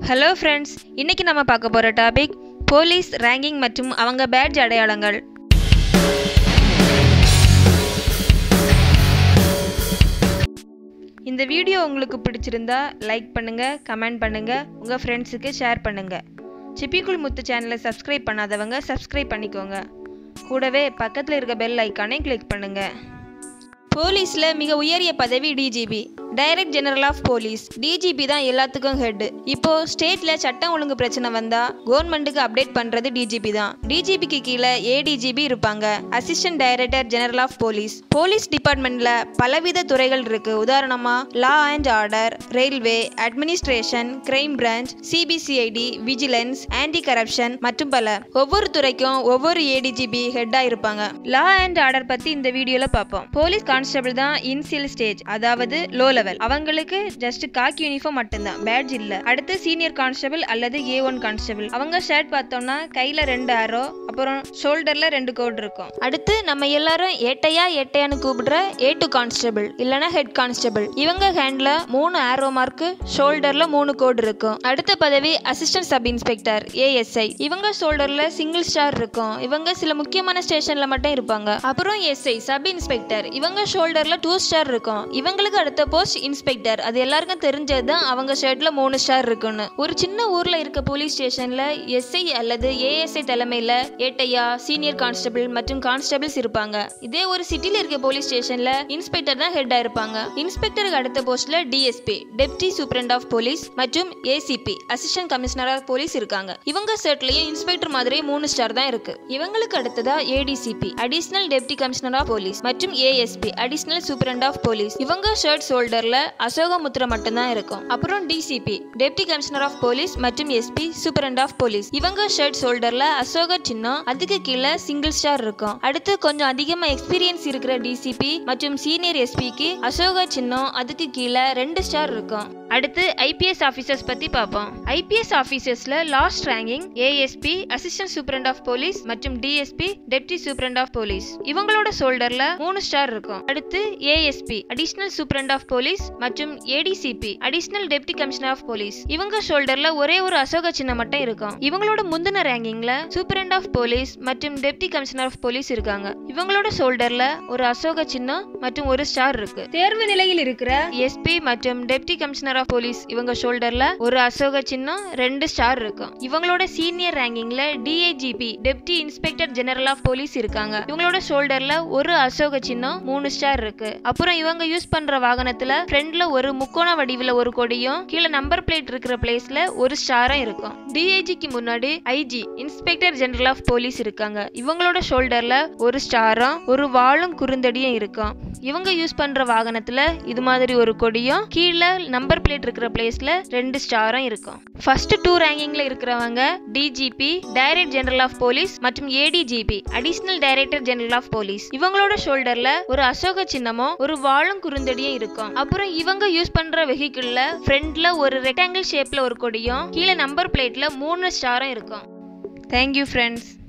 hello friends இன்னைக்கு நம்ம பார்க்க போகிற டாபிக் போலீஸ் ரேங்கிங் மற்றும் அவங்க பேட்ஜ் அடையாளங்கள் இந்த வீடியோ உங்களுக்கு பிடிச்சிருந்தா லைக் பண்ணுங்க கமெண்ட் பண்ணுங்க உங்க ஃப்ரெண்ட்ஸுக்கு ஷேர் பண்ணுங்க சிப்பிக்குள் முத்து சேனலை சப்ஸ்கிரைப் பண்ணாதவங்க சப்ஸ்கிரைப் பண்ணிக்கோங்க கூடவே பக்கத்தில் இருக்க பெல் ஐக்கானை கிளிக் பண்ணுங்க போலீஸில் மிக உயரிய பதவி DGP direct general of police DGP தான் எல்லாத்துக்கும் ஹெட் இப்போ ஸ்டேட்ல சட்டம் ஒழுங்கு பிரச்சனை வந்தா கவர்மெண்ட்டுக்கு அப்டேட் பண்றது டிஜிபி தான் டிஜிபிக்கு கீழே ஏடிஜிபி இருப்பாங்க assistant director general of police police டிபார்ட்மெண்ட்ல பலவித துறைகள் இருக்கு உதாரணமா law and order railway administration crime branch CBCID vigilance anti corruption மற்றும் பல ஒவ்வொரு துறைக்கும் ஒவ்வொரு ஏடிஜிபி ஹெட்டா இருப்பாங்க லா அண்ட் ஆர்டர் பத்தி இந்த வீடியோல பார்ப்போம் போலீஸ் கான்ஸ்டபிள் தான் இன்சியல் ஸ்டேஜ் அதாவது லோ லெவல் அவங்களுக்கு ஜஸ்ட் காக்கி யூனிஃபார்ம் மட்டும்தான் பேட்ஜ் இல்ல அடுத்து சீனியர் கான்ஸ்டபிள் அல்லது ஏ ஒன் கான்ஸ்டபிள் அவங்க ஷர்ட் பார்த்தோம்னா கையில ரெண்டு ஆரோ அப்புறம் ஷோல்டர்ல ரெண்டு கோட் இருக்கும் அடுத்து நம்ம எல்லாரும் ஏட்டையா ஏட்டையான்னு கூப்பிடுற ஏ டூ கான்ஸ்டபிள் இல்லனா ஹெட் கான்ஸ்டபிள் இவங்க ஹேண்ட்ல மூணு ஆரோ மார்க் ஷோல்டர்ல மூணு கோட் இருக்கும் அடுத்த பதவி அசிஸ்டன்ட் சப் இன்ஸ்பெக்டர் ஏஎஸ்ஐ இவங்க ஷோல்டர்ல சிங்கிள் ஸ்டார் இருக்கும் இவங்க சில முக்கியமான ஸ்டேஷன்ல மட்டும் இருப்பாங்க அப்புறம் எஸ்ஐ சப் இன்ஸ்பெக்டர் இவங்க ஷோல்டர்ல டூ ஸ்டார் இருக்கும் இவங்களுக்கு அடுத்த போஸ்ட் இன்ஸ்பெக்டர் அது எல்லாருக்கும் தெரிஞ்சது தான் அவங்க ஷர்ட்ல மூணு ஸ்டார் இருக்குன்னு ஒரு சின்ன ஊர்ல இருக்க போலீஸ் ஸ்டேஷன்ல எஸ்ஐ அல்லது ஏஎஸ்ஐ தலைமையில ஏட்டையா சீனியர் கான்ஸ்டபிள் மற்றும் கான்ஸ்டபிள்ஸ் இருப்பாங்க இதே ஒரு சிட்டில இருக்க போலீஸ் ஸ்டேஷன்ல இன்ஸ்பெக்டர் தான் ஹெட்டா இருப்பாங்க இன்ஸ்பெக்டருக்கு அடுத்த போஸ்ட்ல DSP deputy superintendent of police மற்றும் ACP assistant commissioner of police இருக்காங்க இவங்க ஷர்ட்லயும் இன்ஸ்பெக்டர் மாதிரி மூணு ஸ்டார் தான் இருக்கு இவங்களுக்கு அடுத்ததா ADCP additional deputy commissioner of police மற்றும் ASP additional superintendent of police இவங்க ஷர்ட் ஷோல்டர்ல அசோக முத்திரை மட்டும்தான் இருக்கும் அப்புறம் DCP deputy commissioner of police மற்றும் எஸ்பி சூப்பரண்ட் ஆஃப் போலீஸ் இவங்க ஷர்ட் ஷோல்டர்ல அசோக சின்னம் அதுக்கு கீழே சிங்கிள் ஸ்டார் இருக்கும் அடுத்து கொஞ்சம் அதிகமா எக்ஸ்பீரியன்ஸ் இருக்கிற டிசிபி மற்றும் சீனியர் எஸ்பிக்கு அசோக சின்னம் அதுக்கு கீழே ரெண்டு ஸ்டார் இருக்கும் அடுத்து ஐபிஎஸ் ஆஃபீஸர்ஸ் பத்தி பார்ப்போம் ஐபிஎஸ் ஆஃபீஸர்ஸ்ல last ranking ASP assistant superintendent of police மற்றும் DSP deputy superintendent of police இவங்களோட ஷோல்டர்ல மூணு ஸ்டார் இருக்கும் அடுத்து ASP additional superintendent of police மற்றும் ADCP additional deputy commissioner of police இவங்க ஷோல்டர்ல ஒரே ஒரு அசோக சின்னம் மட்டும் இருக்கும் இவங்களோட முந்தின ரேங்கிங்ல சூப்பரண்ட் ஆஃப் போலீஸ் மற்றும் டெப்டி கமிஷனர் ஆஃப் போலீஸ் இருக்காங்க இவங்களோட ஷோல்டர்ல ஒரு அசோக சின்னம் மற்றும் ஒரு ஸ்டார் இருக்கு தேர்வு நிலையில் இருக்கிற எஸ்பி மற்றும் டெப்டி கமிஷனர் ஆஃப் போலீஸ் இவங்க ஷோல்டர்ல ஒரு அசோக சின்னம் ரெண்டு ஸ்டார் இருக்கும் இவங்களோட சீனியர் ரேங்கிங்ல DIGP deputy inspector general of police இருக்காங்க இவங்களோட ஷோல்டர்ல ஒரு அசோக சின்னம் மூணு ஸ்டார் இருக்கு அப்புறம் இவங்க யூஸ் பண்ற வாகனத்துல ஃப்ரண்ட்ல ஒரு முக்கோண வடிவில் ஒரு கொடியும் கீழே நம்பர் பிளேட் இருக்கிற பிளேஸ்ல ஒரு ஸ்டாரும் இருக்கும் டிஐஜிக்கு முன்னாடி IG inspector general of police இருக்காங்க இவங்களோட ஷோல்டர்ல ஒரு ஸ்டாரும் ஒரு வாளும் குறுந்தடியும் இருக்கும் இவங்க யூஸ் பண்ற வாகனத்துல இது மாதிரி ஒரு கொடியும் கீழே நம்பர் பிளேட் இருக்கிற பிளேஸ்ல ரெண்டு ஸ்டாரும் இருக்கும் ஃபர்ஸ்ட் டூ ரேங்கிங்ல இருக்கிறவங்க DGP direct general of police மற்றும் ADGP additional director general of police இவங்களோட ஷோல்டர்ல ஒரு அசோக சின்னமும் ஒரு வாழும் குறுந்தடியும் இருக்கும் அப்புறம் இவங்க யூஸ் பண்ற வெஹிக்கிள்ல ஃப்ரண்ட்ல ஒரு ரெக்டாங்கிள் ஷேப்ல ஒரு கொடியும் கீழே நம்பர் பிளேட்ல மூணு ஸ்டாரும் இருக்கும் தேங்க்யூ ஃப்ரெண்ட்ஸ்